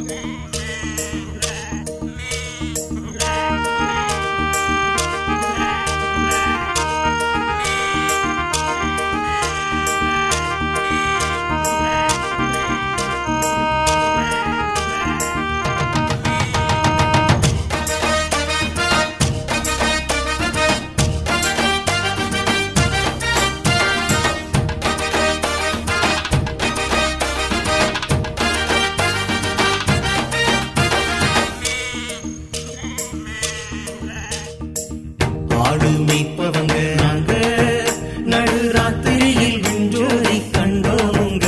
ஆடு மேய்ப்பவங்க நாங்க நடு ராத்திரியில் விஞ்சோதி கண்டோமுங்க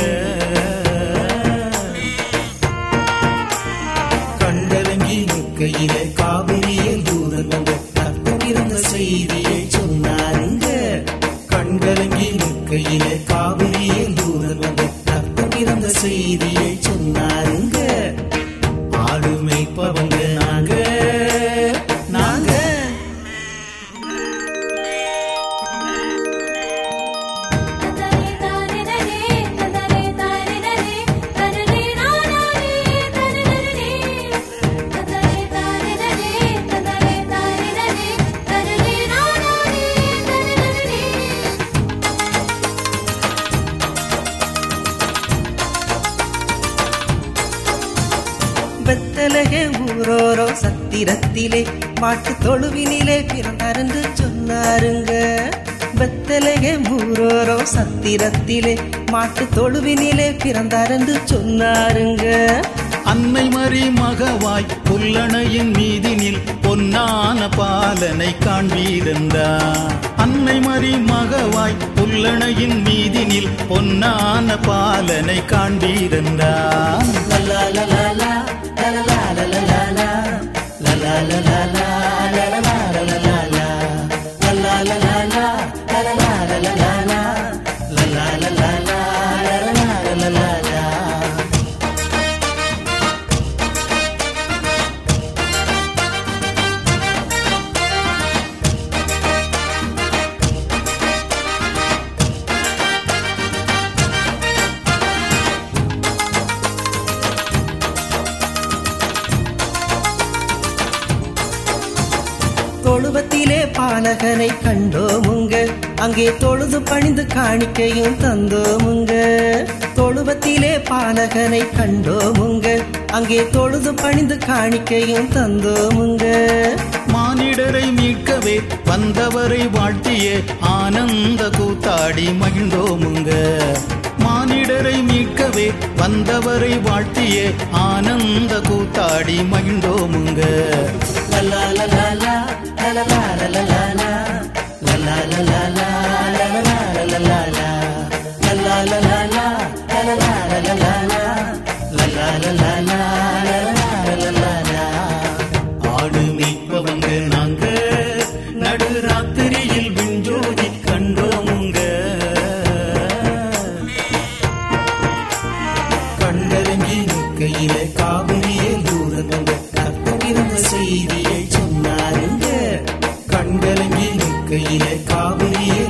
கண்டலங்கி நிற்கையில காவிரியில் தூதன் வந்து கத்திருந்த செய்தியை சொன்னாருங்க கண்கலங்கி நிற்கையில காவிரியில் தூதன் வந்து கத்திருந்த செய்தியை சொன்னாருங்க ஆடு மேய்ப்பவங்க நாங்க நாங்க ததரே தாரினரே ததரே தாரினரே ததரே நானாரே ததரே ததரே தாரினரே ததரே தாரினரே ததரே நானாரே ததரே வெத்தலகே ஊரோரோ சத்திரத்திலே மாட்டு தொழுவினிலே பிறந்தார் என்று சொன்னாருங்க வெத்தலகே ஊரோரோ சத்திரத்திலே மாட்டு தொழுவினிலே பிறந்தார் என்று சொன்னாருங்க அன்னை மறி மகவாய் புல்லணையின் மீதினில் பொன்னான பாலனை காண்பீரந்தா அன்னை மறி மகவாய் புல்லணையின் மீதினில் பொன்னான பாலனை காண்பீரந்தா லலா லலா லா, லலலா லலலா லா, லலா லலா லா, லலலா லலலா லா, லலா லலா லா, லலலா லலலா லா, லலா லலா லா, லலலா லலலா லா. தொழுவத்திலே பாலகனை கண்டோமுங்க அங்கே தொழுது பணிந்து காணிக்கையும் தந்தோமுங்க தொழுவத்திலே பாலகனை கண்டோமுங்க அங்கே தொழுது பணிந்து காணிக்கையும் தந்தோமுங்க மானிடரை மீட்கவே வந்தவரை வாழ்த்திய ஆனந்த கூத்தாடி மகிழ்ந்தோமுங்க மானிடரை மீட்கவே வந்தவரை வாழ்த்திய ஆனந்த கூத்தாடி மகிழ்ந்தோமுங்க லலா லலா லா, லலலா லலலா லா, லலா லலா லா, லலலா லலலா லா, லலா லலா லா, லலலா லலலா லா, லலா லலா லா, லலலா லலலா லா. ஆடு மீட்பவங்க நாங்க நடு ராத்திரியில் விஞ்சோதி கண்டோமுங்க கண்டரங்கி நிற்கையில காவிரியில் தூரன் வந்து கத்திருந்த செய்தியை சொன்னாருங்க கண்டலங்கி நிற்கையில காவிரியில்